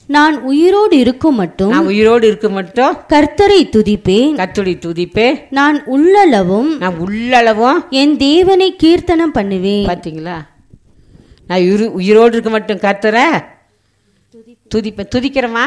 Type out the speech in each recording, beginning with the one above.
நான் உயிரோடு இருக்கும் மட்டும் நான் உயிரோடு இருக்க மட்டும் கர்த்தரை துதிப்பேன் கத்துடி துதிப்பே நான் உள்ளளவும் நான் உள்ளளவும் என் தேவனை கீர்த்தனம் பண்ணுவேன் பார்த்தீங்களா நான் உயிர் உயிரோடு இருக்க மட்டும் கத்துற துதிப்பேன் துதிக்கிறேம்மா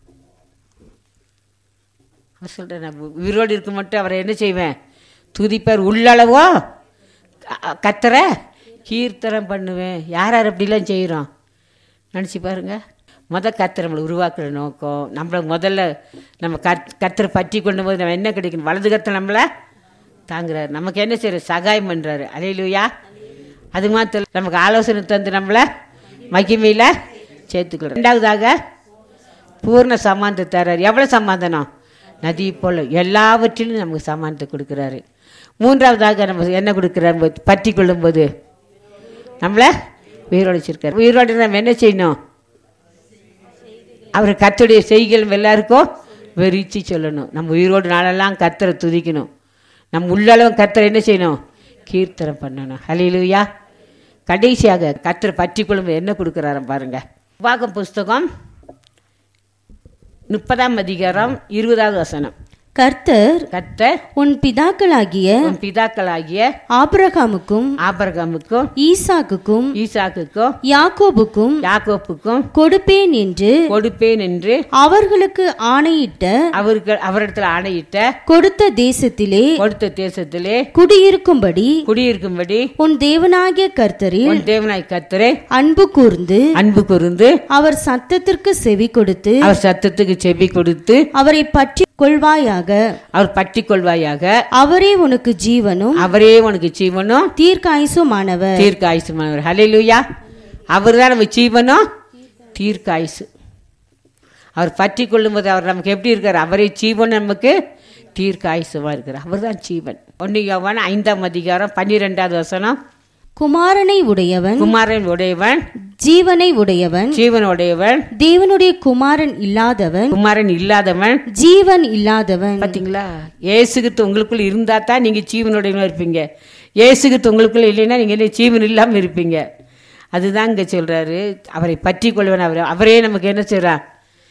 அவர் சொல்கிறேன் நான் உ- உயிரோடு இருக்க மட்டும் அவரை என்ன செய்வேன் துதிப்பார் உள்ளளவோ க- கத்துற கீர்த்தனம் பண்ணுவேன் யார் யார் அப்படிலாம் செய்கிறோம் நினச்சி பாருங்க முத கத்திர நம்மளை உருவாக்குற நோக்கம் நம்மளை முதல்ல நம்ம கத் கத்திர பற்றி கொண்டு போது நம்ம என்ன கிடைக்கணும் வலது கத்தை நம்மளை தாங்குறாரு நமக்கு என்ன செய்யற சகாயம் பண்ணுறாரு அலையிலுயா அது மாத்திரம் நமக்கு ஆலோசனை தந்து நம்மளை மகிமையில் சேர்த்துக்கிறோம் ரெண்டாவதாக பூர்ண சமாந்தம் தர்றாரு எவ்வளோ சமாதானம் நதி போல் எல்லாவற்றிலும் நமக்கு சமாதானத்தை கொடுக்குறாரு மூன்றாவதாக நம்ம என்ன கொடுக்குறாரு பற்றி கொள்ளும்போது நம்மளை உயிரோடு வச்சிருக்காரு உயிரோடு நம்ம என்ன செய்யணும் அவர் கத்துடைய செய்கள் எல்லாருக்கும் வெறிச்சு சொல்லணும் நம்ம உயிரோடு நாளெல்லாம் கத்தரை துதிக்கணும் நம்ம உள்ளளவும் கத்தரை என்ன செய்யணும் கீர்த்தனம் பண்ணணும் ஹலிலுயா கடைசியாக கத்தரை பற்றி கொள்ளும்போது என்ன கொடுக்குறாரு பாருங்க உபாகம் புஸ்தகம் முப்பதாம் அதிகாரம் இருபதாவது வசனம் கர்த்தர் கத்தர் உன் பிதாக்களாகிய உன் பிதாக்களாகிய ஆபிரகாமுக்கும் ஆபரகாமுக்கும் ஈசாக்குக்கும் ஈசாக்குக்கும் யாக்கோபுக்கும் யாக்கோப்புக்கும் கொடுப்பேன் என்று கொடுப்பேன் என்று அவர்களுக்கு ஆணையிட்ட அவருக்கு அவரிடத்தில் ஆணையிட்ட கொடுத்த தேசத்திலே கொடுத்த தேசத்திலே குடியிருக்கும்படி குடியிருக்கும்படி உன் தேவனாகிய கர்த்தரில் உன் தேவனாய் கத்தரே அன்பு கூர்ந்து அன்பு கூர்ந்து அவர் சத்தத்திற்கு செவி கொடுத்து அவர் சத்தத்துக்கு செவி கொடுத்து அவரை பற்றி கொள்வாயாக அவர் பற்றி கொள்வாயாக அவரே உனக்கு ஜீவனும் அவரே உனக்கு ஜீவனும் தீர்க்காயுசுமானவர் தீர்க்க ஆயுசுமானவர் ஹalleluya அவர் தான் நம்ம ஜீவனும் தீர்க்க ஆயுசு அவர் பற்றி கொள்ளும்போது அவர் நமக்கு எப்படி இருக்கார் அவரே ஜீவன் நமக்கு தீர்க்க ஆயுசுமா இருக்கிறார் அவர் தான் ஜீவன் ஒன்று யோவான் ஐந்தாம் அதிகாரம் பன்னிரெண்டாவது வசனம் குமாரனை உடையவன் குமாரன் உடையவன் ஜீவனை உடையவன் ஜீவன் உடையவன் தேவனுடைய குமாரன் இல்லாதவன் குமாரன் இல்லாதவன் ஜீவன் இல்லாதவன் பார்த்தீங்களா ஏசுகித்து உங்களுக்குள்ள இருந்தா தான் நீங்கள் ஜீவனுடையவங்க இருப்பீங்க ஏசுகித்து உங்களுக்குள்ள இல்லைன்னா நீங்கள் என்ன ஜீவன் இல்லாமல் இருப்பீங்க அதுதான் இங்கே சொல்கிறாரு அவரை பற்றி கொள்வன் அவர் அவரே நமக்கு என்ன செய்கிறார்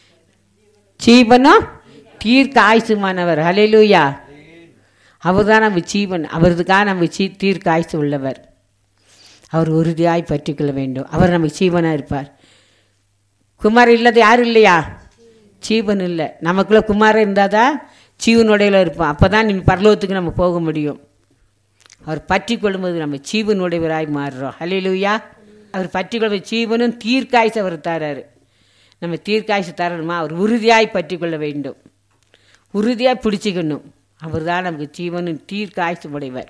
ஜீவனும் தீர்க்க ஆயுசுமானவர் ஹalleluya அவர் தான் நம்ம ஜீவன் அவருக்காக நம்ம சீ தீர்க்க ஆயுசு உள்ளவர் அவர் உறுதியாய் பற்றி கொள்ள வேண்டும் அவர் நமக்கு ஜீவனாக இருப்பார் குமார் இல்லாத யாரும் இல்லையா ஜீவன் இல்லை நமக்குள்ள குமாரன் இருந்தால் தான் ஜீவனுடையில இருப்போம் அப்போ தான் நீ பரலோகத்துக்கு நம்ம போக முடியும் அவர் பற்றி கொள்ளும்போது நம்ம ஜீவனுடையவராய் மாறுறோம் ஹalleluya அவர் பற்றி கொள்ளும் ஜீவனும் தீர்க்காய்ச்சி அவர் தராரு நம்ம தீர்க்காய்ச்சி தரணுமா அவர் உறுதியாய் பற்றி கொள்ள வேண்டும் உறுதியாய் பிடிச்சிக்கணும் அவர் தான் நமக்கு ஜீவனும் தீர்க்காய்ச்சி உடையவர்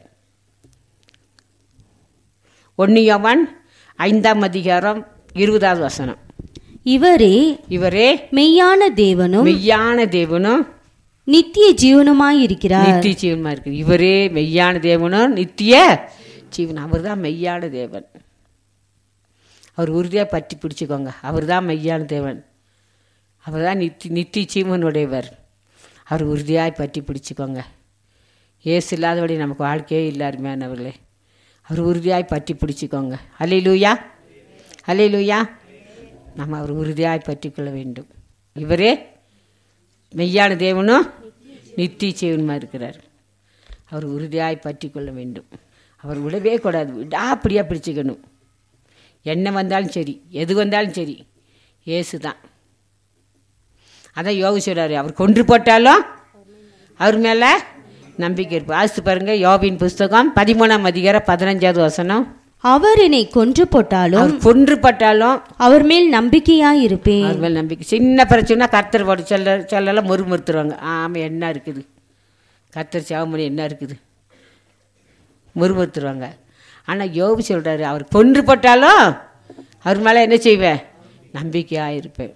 ஒன்னியவன் ஐந்தாம் அதிகாரம் இருபதாவது வசனம் இவரே இவரே மெய்யான தேவனும் மெய்யான தேவனும் நித்திய ஜீவனுமாயிருக்கிறார் நித்திய ஜீவனுமா இருக்கு இவரே மெய்யான தேவனும் நித்திய ஜீவன் அவர் தான் மெய்யான தேவன் அவர் உறுதியாக பற்றி பிடிச்சிக்கோங்க அவர் தான் மெய்யான தேவன் அவர் தான் நித்தி நித்திய ஜீவனுடையவர் அவர் உறுதியாய் பற்றி பிடிச்சிக்கோங்க ஏசு இல்லாதபடி நமக்கு வாழ்க்கையே இல்லை அருமையானவர்களே அவர் உறுதியாய் பற்றி பிடிச்சிக்கோங்க அலை லூயா அலை லூயா நம்ம அவர் உறுதியாய் பற்றி கொள்ள வேண்டும் இவரே மெய்யான தேவனும் நித்திய ஜீவனுமா இருக்கிறார் அவர் உறுதியாய் பற்றி கொள்ள வேண்டும் அவர் விடவே கூடாது விடாப்படியாக பிடிச்சிக்கணும் என்ன வந்தாலும் சரி எது வந்தாலும் சரி ஏசு தான் அதான் யோகி சொல்றாரு அவர் கொன்று போட்டாலும் அவர் மேலே நம்பிக்கை இருப்பார் ஆசித்து பாருங்க யோபின் புஸ்தகம் பதிமூணாம் அதிகாரம் பதினஞ்சாவது வசனம் அவர் என்னை கொன்று போட்டாலும் அவர் கொன்று போட்டாலும் அவர் மேல் நம்பிக்கையாயிருப்பேன் அவர் மேல் நம்பிக்கை சின்ன பிரச்சனை கர்த்தர் போட்டு சொல்ல சொல்லலாம் முறுமுறுத்துருவாங்க ஆமாம் என்ன இருக்குது கர்த்தர் சாவமணி என்ன இருக்குது முறுமுறுத்துருவாங்க ஆனால் யோபு சொல்கிறாரு அவர் கொன்று போட்டாலும் அவர் மேலே என்ன செய்வேன் நம்பிக்கையாக இருப்பேன்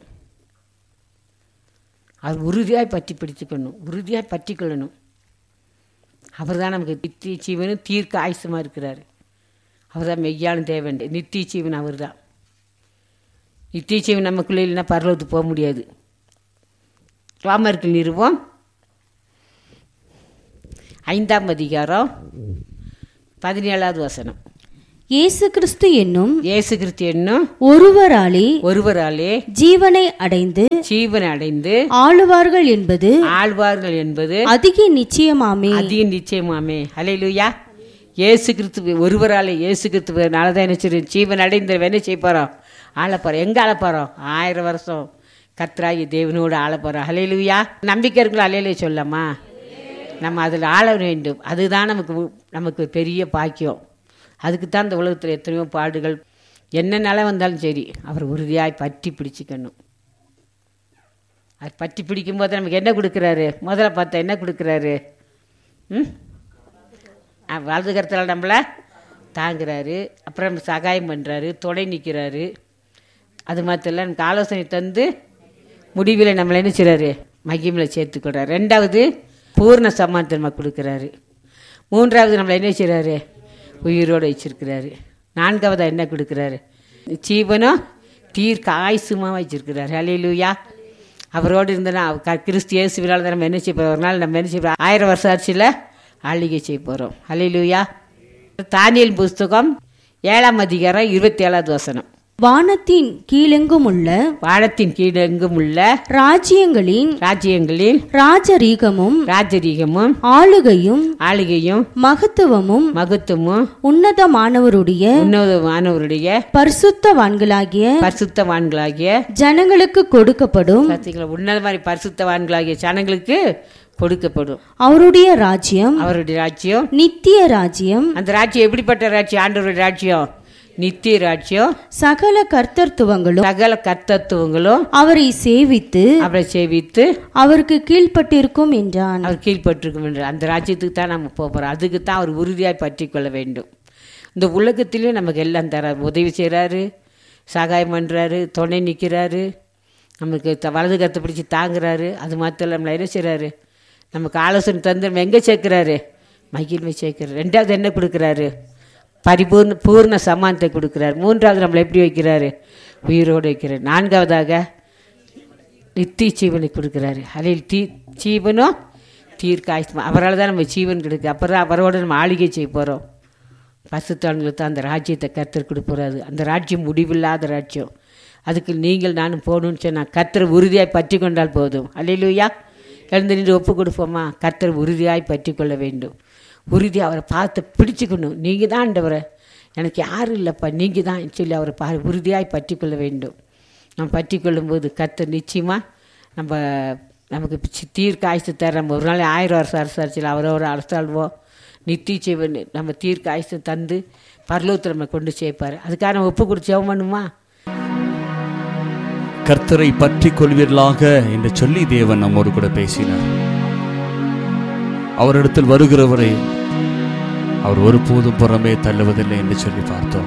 அவர் உறுதியாய் பற்றி பிடிச்சுக்கணும் உறுதியாய் பற்றி கொள்ளணும் அவர் தான் நமக்கு நித்திய ஜீவனும் தீர்க்க ஆயுசமாக இருக்கிறாரு அவர் தான் மெய்யான தேவன் நித்திய ஜீவன் அவர் தான் நித்திய ஜீவன் நமக்குள்ளே இல்லைன்னா பரலோகத்துக்கு போக முடியாது ராமருக்கு நிறுவம் ஐந்தாம் அதிகாரம் பதினேழாவது வசனம் இயேசு கிறிஸ்து என்னும் இயேசு கிறிஸ்து என்னும் ஒருவராலே ஒருவராலே ஜீவனை அடைந்து ஜீவன் அடைந்து ஆளுவார்கள் என்பது ஆழ்வார்கள் என்பது அதிக நிச்சயமாமே அதிக நிச்சயமாமே ஹalleluya இயேசு கிறிஸ்து ஒருவராலே இயேசு கிறிஸ்துவனால தான் என்ன செய்யும் ஜீவன் அடைந்த என்ன செய்ய போகிறோம் ஆள போகிறோம் எங்கே ஆள போகிறோம் ஆயிரம் வருஷம் கத்ராகி தேவனோடு ஆள போகிறோம் ஹalleluya நம்பிக்கை இருக்குல்ல அலையிலே சொல்லம்மா நம்ம அதில் ஆள வேண்டும் அதுதான் நமக்கு உ- நமக்கு பெரிய பாக்கியம் அதுக்கு தான் இந்த உலகத்தில் எத்தனையோ பாடுகள் என்ன நிலை வந்தாலும் சரி அவர் உறுதியாய் பற்றி பிடிச்சிக்கணும் அது பற்றி பிடிக்கும் போது நமக்கு என்ன கொடுக்குறாரு முதல்ல பார்த்தா என்ன கொடுக்குறாரு ம் அஹ் வலது கருத்தில் நம்மளை தாங்குறாரு அப்புறம் சகாயம் பண்ணுறாரு துணை நிற்கிறாரு அது மாத்திரம் நமக்கு ஆலோசனை தந்து முடிவில் நம்மளை என்ன செய்கிறாரு மகிமில் சேர்த்துக்கிறார் ரெண்டாவது பூர்ண சமானத்தை நம்ம கொடுக்குறாரு மூன்றாவது நம்மளை என்ன செய்கிறாரு உயிரோடு வச்சிருக்கிறாரு நான்காவது என்ன கொடுக்குறாரு ஜீவனும் தீர்க்க ஆயுசுமாக வச்சிருக்கிறாரு அலையிலுயா அவரோடு இருந்தனா க- கிறிஸ்து இயேசுவினால் தான் நம்ம என்ன செய்ய போகிறோம் ஒரு நாள் நம்ம என்ன செய்ய போகிறோம் ஆயிரம் வருஷம் ஆட்சியில் ஆளுகை செய்ய போகிறோம் அலையிலுயா தானியல் புஸ்தகம் ஏழாம் அதிகாரம் இருபத்தி ஏழாவது வசனம் வானத்தின் கீழெங்கும் உள்ள வானத்தின் கீழெங்கும் உள்ள ராஜ்யங்களின் ராஜ்யங்களில் ராஜரீகமும் ராஜரீகமும் ஆளுகையும் ஆளுகையும் மகத்துவமும் மகத்துவமும் உன்னதமானவருடைய உன்னதமானவருடைய பரிசுத்தவான்களாகிய பரிசுத்தவான்களாகிய ஜனங்களுக்கு கொடுக்கப்படும் பார்த்தீங்களா உன்னத மாதிரி பரிசுத்தவான்களாகிய ஜனங்களுக்கு கொடுக்கப்படும் அவருடைய ராஜ்யம் அவருடைய ராஜ்யம் நித்திய ராஜ்யம் அந்த ராஜ்யம் எப்படிப்பட்ட ராஜ்யம் ஆண்டவருடைய ராஜ்யம் நித்திய ராஜ்யம் சகல கர்த்தர்த்துவங்களும் சகல கர்த்தத்துவங்களும் அவரை சேவித்து அவரை சேவித்து அவருக்கு கீழ்ப்பட்டிருக்கும் என்றான் அவர் கீழ்ப்பட்டிருக்கும் என்று அந்த ராஜ்யத்துக்கு தான் நம்ம போக போகிறோம் அதுக்கு தான் அவர் உறுதியாய் பற்றி கொள்ள வேண்டும் இந்த உலகத்திலேயும் நமக்கு எல்லாம் தரார் உதவி செய்கிறாரு சகாயம் பண்ணுறாரு துணை நிற்கிறாரு நமக்கு த- வலது கருத்தை பிடிச்சி தாங்குறாரு அது மாத்திரம் நம்மளை என்ன செய்கிறாரு நமக்கு ஆலோசனை தந்து நம்ம எங்கே சேர்க்குறாரு மகிழ்மை சேர்க்கிறார் ரெண்டாவது என்ன கொடுக்குறாரு பரிபூர்ண பூர்ண சமானத்தை கொடுக்குறாரு மூன்றாவது நம்மளை எப்படி வைக்கிறாரு உயிரோடு வைக்கிறார் நான்காவதாக நித்திய ஜீவனை கொடுக்குறாரு அதில் தீ ஜீவனும் தீர்க்க ஆயுஷ்மா அவரால் தான் நம்ம ஜீவன் கிடைக்கு அப்புறம் அவரோட நம்ம ஆளுகை செய்ய போகிறோம் பசுத்தான்களுக்கு தான் அந்த ராஜ்யத்தை கர்த்தர் கொடுப்பறாரு அந்த ராஜ்யம் முடிவில்லாத ராஜ்யம் அதுக்கு நீங்கள் நானும் போகணும்னு சொன்னால் கர்த்தர் உறுதியாய் பற்றி கொண்டால் போதும் அல்லையிலுயா எழுந்து நின்று ஒப்பு கொடுப்போமா கர்த்தர் உறுதியாய் பற்றி கொள்ள வேண்டும் உறுதி அவரை பார்த்து பிடிச்சுக்கணும் நீங்கள் தான் ஆண்டவரை எனக்கு யாரும் இல்லைப்பா நீங்கள் தான் சொல்லி அவரை பா உறுதியாய் பற்றி கொள்ள வேண்டும் நம்ம பற்றி கொள்ளும்போது கர்த்தர் நிச்சயமாக நம்ம நமக்கு சி- தீர்க்க ஆயுசு தர நம்ம ஒரு நாள் ஆயிரம் வருஷம் அரசாட்சியில் அவரோட அரசாள்வோம் நித்திய செய்வன் நம்ம தீர்க்க ஆயுசு தந்து பரலோகத்தில் நம்ம கொண்டு சேர்ப்பார் அதுக்காக நம்ம ஒப்பு கொடுத்து ஜெபம் பண்ணுமா கர்த்தரை பற்றி கொள்வீர்களாக என்று சொல்லி தேவன் நம்மோடு கூட பேசினார் அவரிடத்தில் வருகிறவரை அவர் ஒருபோதும் புறமே தள்ளுவதில்லை என்று சொல்லி பார்த்தோம்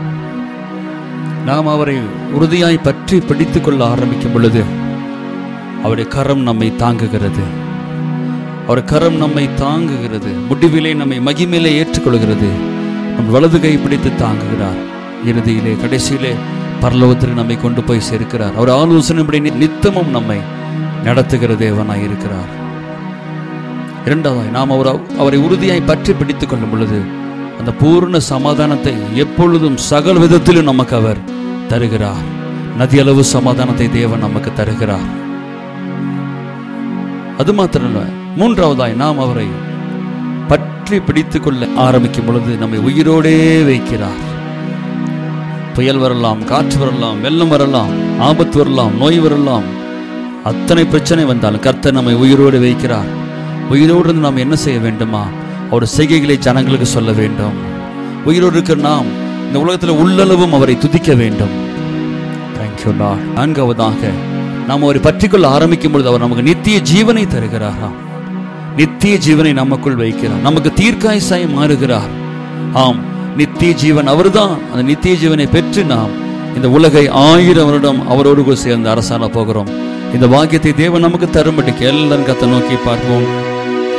நாம் அவரை உறுதியாய் பற்றி பிடித்துக் கொள்ள ஆரம்பிக்கும் பொழுது அவருடைய கரம் நம்மை தாங்குகிறது அவர் கரம் நம்மை தாங்குகிறது முடிவிலே நம்மை மகிமையிலே ஏற்றுக்கொள்கிறது நம் வலது கை பிடித்து தாங்குகிறார் இறுதியிலே கடைசியிலே பரலோகத்திற்கு நம்மை கொண்டு போய் சேர்க்கிறார் அவர் ஆலோசனைப்படி நி- நித்தமும் நம்மை நடத்துகிற தேவனாய் இருக்கிறார் இரண்டாவதாய் நாம் அவர் அவரை உறுதியாய் பற்றி பிடித்துக் கொள்ளும் பொழுது அந்த பூர்ண சமாதானத்தை எப்பொழுதும் சகல விதத்திலும் நமக்கு அவர் தருகிறார் நதியளவு சமாதானத்தை தேவன் நமக்கு தருகிறார் அது மாத்திரமல்ல மூன்றாவதாய் நாம் அவரை பற்றி பிடித்துக் கொள்ள ஆரம்பிக்கும் பொழுது நம்மை உயிரோடே வைக்கிறார் புயல் வரலாம் காற்று வரலாம் வெள்ளம் வரலாம் ஆபத்து வரலாம் நோய் வரலாம் அத்தனை பிரச்சனை வந்தாலும் கர்த்தர் நம்மை உயிரோடு வைக்கிறார் உயிரோடு இருந்து நாம் என்ன செய்ய வேண்டுமா அவர் செய்கைகளை ஜனங்களுக்கு சொல்ல வேண்டும் உயிரோடு இருக்கிற நாம் இந்த உலகத்தில் உள்ளளவும் அவரை துதிக்க வேண்டும் தேங்க்யூ லார்ட் நான்காவதாக நாம் அவரை பற்றிக்கொள்ள ஆரம்பிக்கும் பொழுது அவர் நமக்கு நித்திய ஜீவனை தருகிறாராம் நித்திய ஜீவனை நமக்குள் வைக்கிறார் நமக்கு தீர்க்காயசாய் மாறுகிறார் ஆம் நித்திய ஜீவன் அவர்தான் அந்த நித்திய ஜீவனை பெற்று நாம் இந்த உலகை ஆயிரம் வருடம் அவரோடு கூட சேர்ந்து அரசாண போகிறோம் இந்த பாக்கியத்தை தேவன் நமக்கு தரும்படிக்கு எல்லாரும் கத்தை நோக்கி பார்ப்போம்